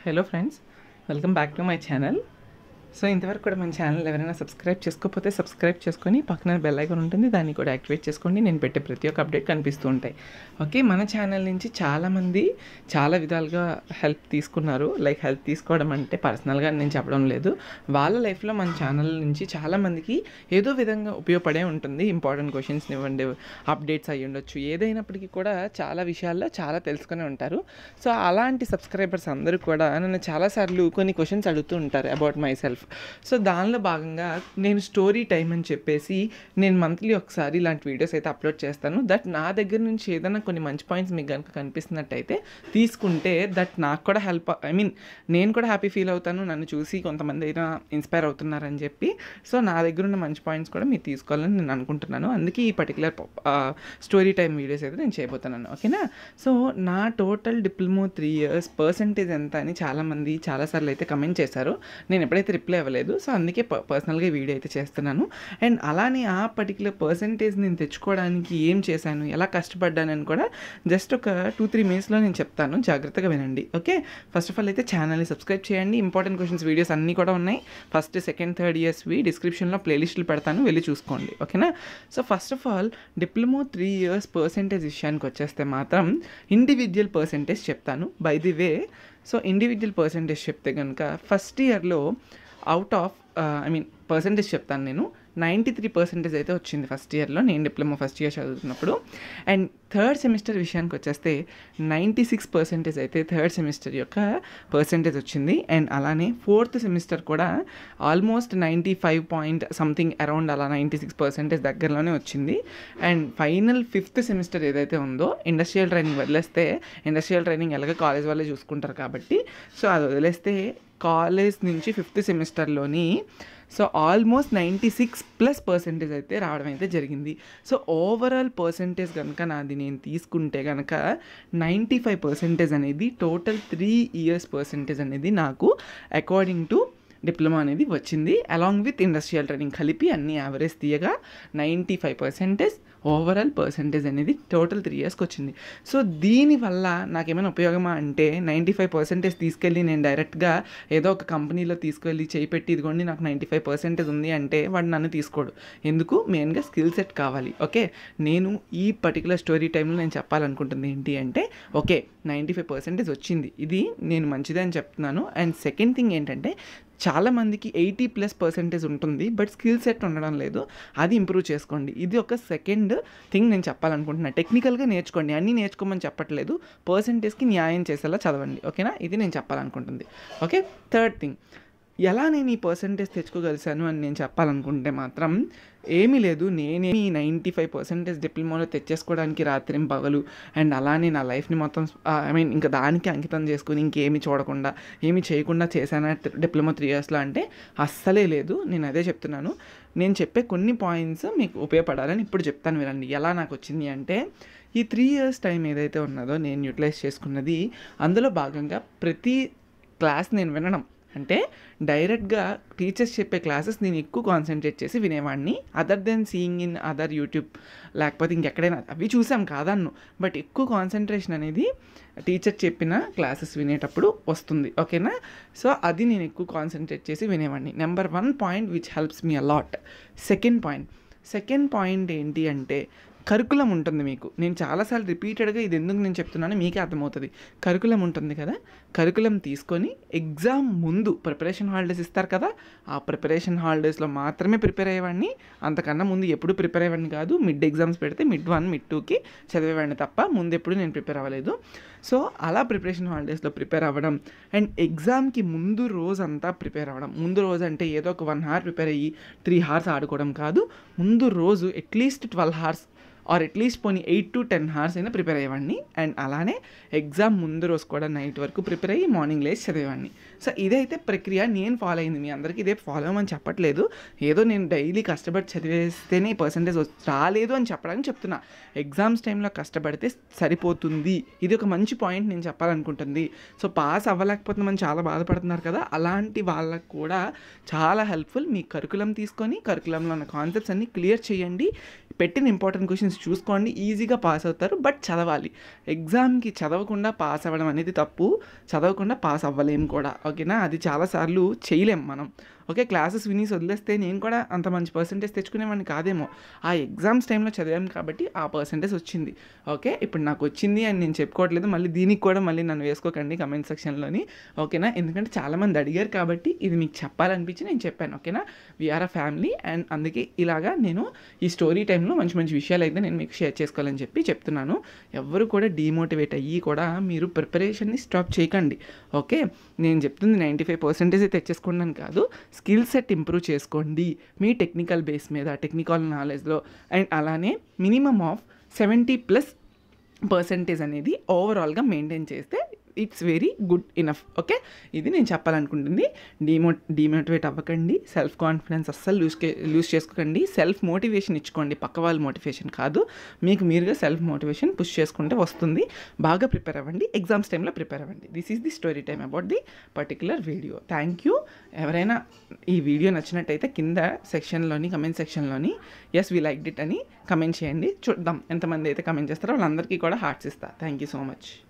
hello friends welcome back to my channel so ఇంతవరకు కూడా మన ఛానల్ ఎవరైనా సబ్స్క్రైబ్ చేసుకోకపోతే సబ్స్క్రైబ్ చేసుకొని పక్కన బెల్ ఐకాన్ ఉంటుంది దాన్ని కూడా యాక్టివేట్ చేసుకోండి నేను పెట్టే ప్రతి ఒక్క అప్డేట్ కనిపిస్తూ ఉంటాయి ఓకే మన ఛానల్ నుంచి చాలామంది చాలా విధాలుగా హెల్ప్ తీసుకున్నారు లైక్ హెల్ప్ తీసుకోవడం అంటే పర్సనల్గా నేను చెప్పడం లేదు వాళ్ళ లైఫ్లో మన ఛానల్ నుంచి చాలామందికి ఏదో విధంగా ఉపయోగపడే ఉంటుంది ఇంపార్టెంట్ క్వశ్చన్స్ ఇవ్వండి అప్డేట్స్ అయ్యి ఉండొచ్చు ఏదైనప్పటికీ కూడా చాలా విషయాల్లో చాలా తెలుసుకుని ఉంటారు సో అలాంటి సబ్స్క్రైబర్స్ అందరూ కూడా నన్ను చాలాసార్లు కొన్ని క్వశ్చన్స్ అడుగుతూ ఉంటారు అబౌట్ మై సెల్ఫ్ సో దానిలో భాగంగా నేను స్టోరీ టైం అని చెప్పేసి నేను మంత్లీ ఒకసారి ఇలాంటి వీడియోస్ అయితే అప్లోడ్ చేస్తాను దట్ నా దగ్గర నుంచి ఏదైనా కొన్ని మంచి పాయింట్స్ మీకు కనుక కనిపిస్తున్నట్టయితే తీసుకుంటే దట్ నాకు కూడా హెల్ప్ ఐ మీన్ నేను కూడా హ్యాపీ ఫీల్ అవుతాను నన్ను చూసి కొంతమంది అయినా ఇన్స్పైర్ అవుతున్నారని చెప్పి సో నా దగ్గర ఉన్న మంచి పాయింట్స్ కూడా మీరు తీసుకోవాలని నేను అనుకుంటున్నాను అందుకే ఈ పర్టికులర్ స్టోరీ టైం వీడియోస్ అయితే నేను చేయబోతున్నాను ఓకేనా సో నా total diploma three years percentage ఎంత అని చాలామంది చాలాసార్లు అయితే కమెంట్ చేశారు నేను ఎప్పుడైతే రిప్లై అవ్వలేదు సో అందుకే పర్సనల్గా వీడియో అయితే చేస్తున్నాను అండ్ అలానే ఆ పర్టికులర్ పర్సంటేజ్ నేను తెచ్చుకోవడానికి ఏం చేశాను ఎలా కష్టపడ్డానని కూడా జస్ట్ ఒక టూ త్రీ మినిట్స్లో నేను చెప్తాను జాగ్రత్తగా వినండి ఓకే ఫస్ట్ ఆఫ్ ఆల్ అయితే ఛానల్ని సబ్స్క్రైబ్ చేయండి ఇంపార్టెంట్ క్వశ్చన్స్ వీడియోస్ అన్నీ కూడా ఉన్నాయి ఫస్ట్ సెకండ్ థర్డ్ ఇయర్స్వి డిస్క్రిప్షన్లో ప్లేలిస్టులు పెడతాను వెళ్ళి చూసుకోండి ఓకేనా so first of all diploma three years percentage విషయానికి వచ్చేస్తే మాత్రం ఇండివిజువల్ పర్సంటేజ్ చెప్తాను by the way so individual percentage చెప్తే కనుక ఫస్ట్ ఇయర్లో out of I mean percentage చెప్తాను నేను నైంటీ త్రీ పర్సెంటేజ్ అయితే వచ్చింది ఫస్ట్ ఇయర్లో నేను డిప్లొమా ఫస్ట్ ఇయర్ చదువుతున్నప్పుడు అండ్ థర్డ్ సెమిస్టర్ విషయానికి వచ్చేస్తే నైంటీ సిక్స్ పర్సెంటేజ్ అయితే థర్డ్ సెమిస్టర్ యొక్క పర్సెంటేజ్ వచ్చింది అండ్ అలానే ఫోర్త్ సెమిస్టర్ కూడా almost ninety five point something around అలా నైంటీ సిక్స్ పర్సెంటేజ్ దగ్గరలోనే వచ్చింది అండ్ ఫైనల్ ఫిఫ్త్ సెమిస్టర్ ఏదైతే ఉందో ఇండస్ట్రియల్ ట్రైనింగ్ వదిలేస్తే ఇండస్ట్రియల్ ట్రైనింగ్ ఎలాగ కాలేజ్ వాళ్ళే చూసుకుంటారు కాబట్టి సో అది వదిలేస్తే కాలేజ్ నుంచి ఫిఫ్త్ సెమిస్టర్లోని so almost ninety six plus percentage అయితే రావడం అయితే జరిగింది సో ఓవరాల్ పర్సెంటేజ్ కనుక నాది నేను తీసుకుంటే కనుక నైంటీ ఫైవ్ పర్సెంటేజ్ అనేది టోటల్ త్రీ ఇయర్స్ పర్సెంటేజ్ అనేది నాకు అకార్డింగ్ టు డిప్లొమా అనేది వచ్చింది అలాంగ్ విత్ ఇండస్ట్రియల్ ట్రైనింగ్ కలిపి అన్ని యావరేజ్ తీయగా ninety five percentage overall percentage అనేది టోటల్ త్రీ ఇయర్స్కి వచ్చింది సో దీనివల్ల నాకేమైనా ఉపయోగమా అంటే నైంటీ ఫైవ్ పర్సెంటేజ్ తీసుకెళ్ళి నేను డైరెక్ట్గా ఏదో ఒక కంపెనీలో తీసుకెళ్ళి చేపెట్టి ఇదిగోండి నాకు నైంటీ ఫైవ్ పర్సెంటేజ్ ఉంది అంటే వాడు నన్ను తీసుకోడు ఎందుకు మెయిన్గా స్కిల్ సెట్ కావాలి ఓకే నేను ఈ పర్టికులర్ స్టోరీ టైంలో నేను చెప్పాలనుకుంటుంది ఏంటి అంటే ఓకే నైంటీ ఫైవ్ పర్సెంటేజ్ వచ్చింది ఇది నేను మంచిదే అని చెప్తున్నాను అండ్ సెకండ్ థింగ్ ఏంటంటే చాలామందికి ఎయిటీ ప్లస్ పర్సెంటేజ్ ఉంటుంది బట్ స్కిల్ సెట్ ఉండడం లేదు అది ఇంప్రూవ్ చేసుకోండి ఇది ఒక సెకండ్ థింగ్ నేను చెప్పాలనుకుంటున్నాను టెక్నికల్గా నేర్చుకోండి అన్నీ నేర్చుకోమని చెప్పట్లేదు పర్సెంటేజ్కి న్యాయం చేసేలా చదవండి ఓకేనా ఇది నేను చెప్పాలనుకుంటుంది ఓకే థర్డ్ థింగ్ ఎలా నేను ఈ పర్సంటేజ్ తెచ్చుకోగలిసాను అని నేను చెప్పాలనుకుంటే మాత్రం ఏమీ లేదు నేనే ఈ నైంటీ ఫైవ్ పర్సెంటేజ్ డిప్లొమాలో తెచ్చేసుకోవడానికి రాత్రి పగలు అండ్ అలానే నా లైఫ్ని మొత్తం ఐ మీన్ ఇంకా దానికి అంకితం చేసుకుని ఇంకేమి చూడకుండా ఏమి చేయకుండా చేశానా డిప్లొమా త్రీ ఇయర్స్లో అంటే అస్సలే లేదు నేను అదే చెప్తున్నాను నేను చెప్పే కొన్ని పాయింట్స్ మీకు ఉపయోగపడాలని ఇప్పుడు చెప్తాను వినండి ఎలా నాకు వచ్చింది అంటే ఈ త్రీ ఇయర్స్ టైం ఏదైతే ఉన్నదో నేను యూటిలైజ్ చేసుకున్నది అందులో భాగంగా ప్రతి క్లాస్ నేను వినడం అంటే డైరెక్ట్గా టీచర్స్ చెప్పే క్లాసెస్ నేను ఎక్కువ కాన్సన్ట్రేట్ చేసి వినేవాడిని other then seeing in other YouTube లేకపోతే ఇంకెక్కడైనా అవి చూసాం కాదన్ను బట్ ఎక్కువ కాన్సన్ట్రేషన్ అనేది టీచర్ చెప్పిన క్లాసెస్ వినేటప్పుడు వస్తుంది ఓకేనా సో అది నేను ఎక్కువ కాన్సన్ట్రేట్ చేసి వినేవాడిని number one point which helps me a lot second point second point ఏంటి అంటే కరికులం ఉంటుంది మీకు నేను చాలాసార్లు రిపీటెడ్గా ఇది ఎందుకు నేను చెప్తున్నాను మీకే అర్థమవుతుంది కరికులం ఉంటుంది కదా కరికులం తీసుకొని ఎగ్జామ్ ముందు ప్రిపరేషన్ హాలిడేస్ ఇస్తారు కదా ఆ ప్రిపరేషన్ హాలిడేస్లో మాత్రమే ప్రిపేర్ అయ్యేవాడిని అంతకన్నా ముందు ఎప్పుడు ప్రిపేర్ అయ్యేవాడిని కాదు మిడ్ ఎగ్జామ్స్ పెడితే మిడ్ వన్ మిడ్ టూకి చదివేవాడిని తప్ప ముందు ఎప్పుడు నేను ప్రిపేర్ అవ్వలేదు సో అలా ప్రిపరేషన్ హాలిడేస్లో ప్రిపేర్ అవ్వడం అండ్ ఎగ్జామ్కి ముందు రోజు అంతా ప్రిపేర్ అవ్వడం ముందు రోజు అంటే ఏదో ఒక వన్ అవర్ ప్రిపేర్ అయ్యి త్రీ అవర్స్ ఆడుకోవడం కాదు ముందు రోజు at least twelve hours or at least పోనీ ఎయిట్ టు టెన్ అవర్స్ అయినా ప్రిపేర్ అయ్యేవాడిని అండ్ అలానే ఎగ్జామ్ ముందు రోజు కూడా నైట్ వరకు ప్రిపేర్ అయ్యి మార్నింగ్ లేచి చదివేవాడిని సో ఇదైతే ప్రక్రియ నేను ఫాలో అయింది మీ అందరికీ ఇదే ఫాలో అవ్వమని చెప్పట్లేదు ఏదో నేను డైలీ కష్టపడి చదివేస్తేనే పర్సంటేజ్ రాలేదు అని చెప్పడానికి చెప్తున్నా ఎగ్జామ్స్ టైంలో కష్టపడితే సరిపోతుంది ఇది ఒక మంచి పాయింట్ నేను చెప్పాలనుకుంటుంది సో పాస్ అవ్వలేకపోతున్నామని చాలా బాధపడుతున్నారు కదా అలాంటి వాళ్ళకు కూడా చాలా హెల్ప్ఫుల్ మీ కరికులం తీసుకొని కరికులంలో ఉన్న కాన్సెప్ట్స్ అన్ని క్లియర్ చేయండి పెట్టిన ఇంపార్టెంట్ క్వశ్చన్స్ క్వశ్చన్స్ చూసుకోండి ఈజీగా పాస్ అవుతారు బట్ చదవాలి ఎగ్జామ్కి చదవకుండా పాస్ అవ్వడం అనేది తప్పు చదవకుండా పాస్ అవ్వలేం కూడా ఓకేనా అది చాలాసార్లు చేయలేం మనం ఓకే క్లాసెస్ వినీస్ వదిలేస్తే నేను కూడా అంత మంచి పర్సంటేజ్ తెచ్చుకునేవాడిని కాదేమో ఆ ఎగ్జామ్స్ టైంలో చదివాను కాబట్టి ఆ పర్సంటేజ్ వచ్చింది ఓకే ఇప్పుడు నాకు వచ్చింది అని నేను చెప్పుకోవట్లేదు మళ్ళీ దీనికి కూడా మళ్ళీ నన్ను వేసుకోకండి కమెంట్ సెక్షన్లోని ఓకేనా ఎందుకంటే చాలామంది అడిగారు కాబట్టి ఇది మీకు చెప్పాలనిపించి నేను చెప్పాను ఓకేనా వీఆర్ అ ఫ్యామిలీ అండ్ అందుకే ఇలాగా నేను ఈ స్టోరీ టైంలో మంచి మంచి విషయాలు అయితే నేను మీకు షేర్ చేసుకోవాలని చెప్పి చెప్తున్నాను ఎవరు కూడా డీమోటివేట్ అయ్యి కూడా మీరు ప్రిపరేషన్ని స్టాప్ చేయకండి ఓకే నేను చెప్తుంది నైంటీ ఫైవ్ పర్సెంటేజ్ తెచ్చేసుకున్నాను కాదు స్కిల్ సెట్ ఇంప్రూవ్ చేసుకోండి మీ టెక్నికల్ బేస్ మీద టెక్నికల్ నాలెడ్జ్లో అండ్ అలానే minimum of seventy plus percentage అనేది ఓవరాల్గా మెయింటైన్ చేస్తే it's very good enough okay ఇది నేను చెప్పాలనుకుంటుంది డిమో డిమోటివేట్ అవ్వకండి సెల్ఫ్ కాన్ఫిడెన్స్ అస్సలు లూజ్ లూజ్ చేసుకోకండి సెల్ఫ్ మోటివేషన్ ఇచ్చుకోండి పక్క వాళ్ళ మోటివేషన్ కాదు మీకు మీరుగా సెల్ఫ్ మోటివేషన్ పుష్ చేసుకుంటే వస్తుంది బాగా ప్రిపేర్ అవ్వండి ఎగ్జామ్స్ టైంలో ప్రిపేర్ అవ్వండి this is the story time about the particular video thank you ఎవరైనా ఈ వీడియో నచ్చినట్టయితే కింద సెక్షన్లోని కమెంట్ సెక్షన్లోని ఎస్ వీ లైక్ డిట్ అని కమెంట్ చేయండి చూద్దాం ఎంతమంది అయితే కమెంట్ చేస్తారో వాళ్ళందరికీ కూడా హార్ట్స్ ఇస్తా థ్యాంక్ యూ సో మచ్